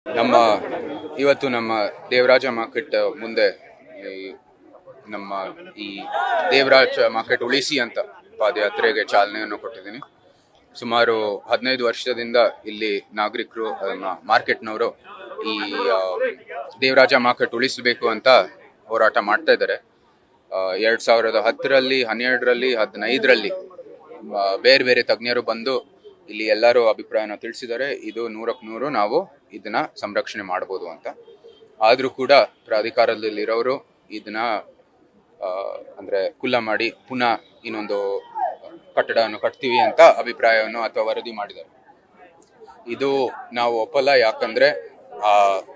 ನಮ್ಮ ಇವತ್ತು ನಮ್ಮ ದೇವರಾಜ ಮಾರ್ಕೆಟ್ ಮುಂದೆ ಈ ನಮ್ಮ ಈ ದೇವರಾಜ ಮಾರ್ಕೆಟ್ ಉಳಿಸಿ ಅಂತ ಪಾದಯಾತ್ರೆಗೆ ಚಾಲನೆಯನ್ನು ಕೊಟ್ಟಿದ್ದೀನಿ ಸುಮಾರು ಹದಿನೈದು ವರ್ಷದಿಂದ ಇಲ್ಲಿ ನಾಗರಿಕರು ಅದನ್ನ ಮಾರ್ಕೆಟ್ನವರು ಈ ಆ, ದೇವರಾಜ ಮಾರ್ಕೆಟ್ ಉಳಿಸಬೇಕು ಅಂತ ಹೋರಾಟ ಮಾಡ್ತಾ ಇದ್ದಾರೆ ಎರಡು ಸಾವಿರದ ಹತ್ತರಲ್ಲಿ ಹನ್ನೆರಡರಲ್ಲಿ ಹದಿನೈದರಲ್ಲಿ ಬೇರೆ ಬೇರೆ ತಜ್ಞರು ಬಂದು ಇಲ್ಲಿ ಎಲ್ಲರೂ ಅಭಿಪ್ರಾಯನ ತಿಳಿಸಿದ್ದಾರೆ ಇದು ನೂರಕ್ಕೆ ನೂರು ನಾವು ಇದನ್ನ ಸಂರಕ್ಷಣೆ ಮಾಡ್ಬೋದು ಅಂತ ಆದರೂ ಕೂಡ ಪ್ರಾಧಿಕಾರದಲ್ಲಿರೋರು ಇದನ್ನ ಆ, ಅಂದ್ರೆ ಕುಲ್ಲ ಮಾಡಿ ಪುನಃ ಇನ್ನೊಂದು ಕಟ್ಟಡವನ್ನು ಕಟ್ತೀವಿ ಅಂತ ಅಭಿಪ್ರಾಯವನ್ನು ಅಥವಾ ವರದಿ ಮಾಡಿದ್ದಾರೆ ಇದು ನಾವು ಒಪ್ಪಲ್ಲ ಯಾಕಂದ್ರೆ ಆ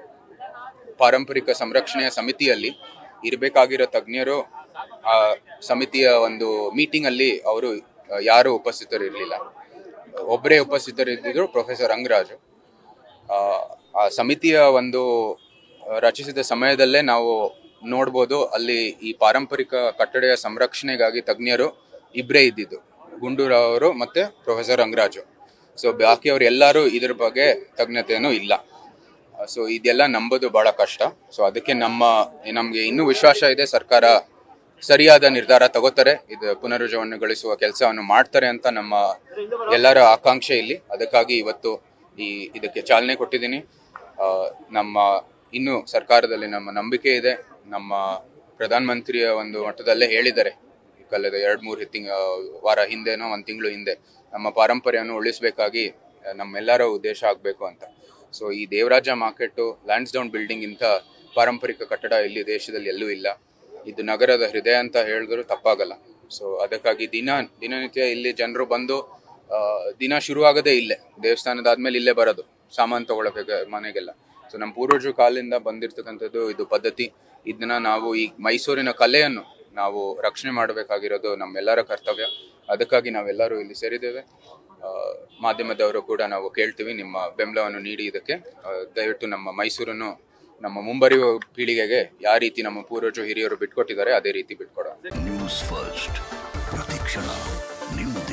ಪಾರಂಪರಿಕ ಸಂರಕ್ಷಣೆಯ ಸಮಿತಿಯಲ್ಲಿ ಇರಬೇಕಾಗಿರೋ ತಜ್ಞರು ಆ ಸಮಿತಿಯ ಒಂದು ಮೀಟಿಂಗ್ ಅಲ್ಲಿ ಅವರು ಯಾರು ಉಪಸ್ಥಿತರಿರಲಿಲ್ಲ ಒಬ್ಬರೇ ಉಪಸ್ಥಿತರಿದ್ದಿದ್ರು ಪ್ರೊಫೆಸರ್ ರಂಗರಾಜು ಆ, ಆ ಸಮಿತಿಯ ಒಂದು ರಚಿಸಿದ ಸಮಯದಲ್ಲೇ ನಾವು ನೋಡ್ಬೋದು ಅಲ್ಲಿ ಈ ಪಾರಂಪರಿಕ ಕಟ್ಟಡೆಯ ಸಂರಕ್ಷಣೆಗಾಗಿ ತಜ್ಞರು ಇಬ್ಬರೇ ಇದ್ದಿದ್ದು ಗುಂಡೂರಾವ್ ಅವರು ಮತ್ತೆ ಪ್ರೊಫೆಸರ್ ರಂಗರಾಜು ಸೊ ಬಾಕಿಯವರು ಎಲ್ಲರೂ ಇದ್ರ ಬಗ್ಗೆ ತಜ್ಞತೆಯೂ ಇಲ್ಲ ಸೊ ಇದೆಲ್ಲ ನಂಬೋದು ಬಹಳ ಕಷ್ಟ ಸೊ ಅದಕ್ಕೆ ನಮ್ಮ ನಮಗೆ ಇನ್ನೂ ವಿಶ್ವಾಸ ಇದೆ ಸರ್ಕಾರ ಸರಿಯಾದ ನಿರ್ಧಾರ ತಗೋತಾರೆ ಇದು ಪುನರುಜ್ಜೀವನಗೊಳಿಸುವ ಕೆಲಸವನ್ನು ಮಾಡ್ತಾರೆ ಅಂತ ನಮ್ಮ ಎಲ್ಲರ ಆಕಾಂಕ್ಷೆ ಇಲ್ಲಿ ಅದಕ್ಕಾಗಿ ಇವತ್ತು ಈ ಇದಕ್ಕೆ ಚಾಲನೆ ಕೊಟ್ಟಿದ್ದೀನಿ ಆ, ನಮ್ಮ ಇನ್ನು ಸರ್ಕಾರದಲ್ಲಿ ನಮ್ಮ ನಂಬಿಕೆ ಇದೆ ನಮ್ಮ ಪ್ರಧಾನಮಂತ್ರಿಯ ಒಂದು ಮಟ್ಟದಲ್ಲೇ ಹೇಳಿದ್ದಾರೆ ಕಳೆದ ಎರಡು ಮೂರು ತಿಂಗ ವಾರ ಹಿಂದೆನೋ ಒಂದು ತಿಂಗಳು ಹಿಂದೆ ನಮ್ಮ ಪಾರಂಪರ್ಯವನ್ನು ಉಳಿಸಬೇಕಾಗಿ ನಮ್ಮೆಲ್ಲರ ಉದ್ದೇಶ ಆಗಬೇಕು ಅಂತ ಸೊ ಈ ದೇವರಾಜ ಮಾರ್ಕೆಟು ಲ್ಯಾಂಡ್ಸ್ಡೌನ್ ಬಿಲ್ಡಿಂಗ್ ಇಂಥ ಪಾರಂಪರಿಕ ಕಟ್ಟಡ ಇಲ್ಲಿ ದೇಶದಲ್ಲಿ ಎಲ್ಲೂ ಇಲ್ಲ ಇದು ನಗರದ ಹೃದಯ ಅಂತ ಹೇಳಿದ್ರು ತಪ್ಪಾಗಲ್ಲ ಸೊ ಅದಕ್ಕಾಗಿ ದಿನ ದಿನನಿತ್ಯ ಇಲ್ಲಿ ಜನರು ಬಂದು ಆ, ದಿನ ಶುರುವಾಗದೇ ಇಲ್ಲೇ ದೇವಸ್ಥಾನದಾದ್ಮೇಲೆ ಇಲ್ಲೇ ಬರೋದು ಸಾಮಾನು ತಗೊಳಕ್ಕೆ ಮನೆಗೆಲ್ಲ ಸೊ ನಮ್ಮ ಪೂರ್ವಜರ ಕಾಲದಿಂದ ಬಂದಿರತಕ್ಕಂಥದ್ದು ಇದು ಪದ್ಧತಿ ಇದನ್ನ ನಾವು ಈ ಮೈಸೂರಿನ ಕಲೆಯನ್ನು ನಾವು ರಕ್ಷಣೆ ಮಾಡಬೇಕಾಗಿರೋದು ನಮ್ಮೆಲ್ಲರ ಕರ್ತವ್ಯ ಅದಕ್ಕಾಗಿ ನಾವೆಲ್ಲರೂ ಇಲ್ಲಿ ಸೇರಿದ್ದೇವೆ ಆ, ಮಾಧ್ಯಮದವರು ಕೂಡ ನಾವು ಕೇಳ್ತೀವಿ ನಿಮ್ಮ ಬೆಂಬಲವನ್ನು ನೀಡಿ ಇದಕ್ಕೆ ಆ, ದಯವಿಟ್ಟು ನಮ್ಮ ಮೈಸೂರನ್ನು ನಮ್ಮ ಮುಂಬರಿಯುವ ಪೀಳಿಗೆಗೆ ಯಾವ ರೀತಿ ನಮ್ಮ ಪೂರ್ವಜರು ಹಿರಿಯರು ಬಿಟ್ಕೊಟ್ಟಿದ್ದಾರೆ ಅದೇ ರೀತಿ ಬಿಟ್ಕೊಡೋಣ ನ್ಯೂಸ್ ಫಸ್ಟ್ ಪ್ರತಿಕ್ಷಣ ನಿಮ್ಮ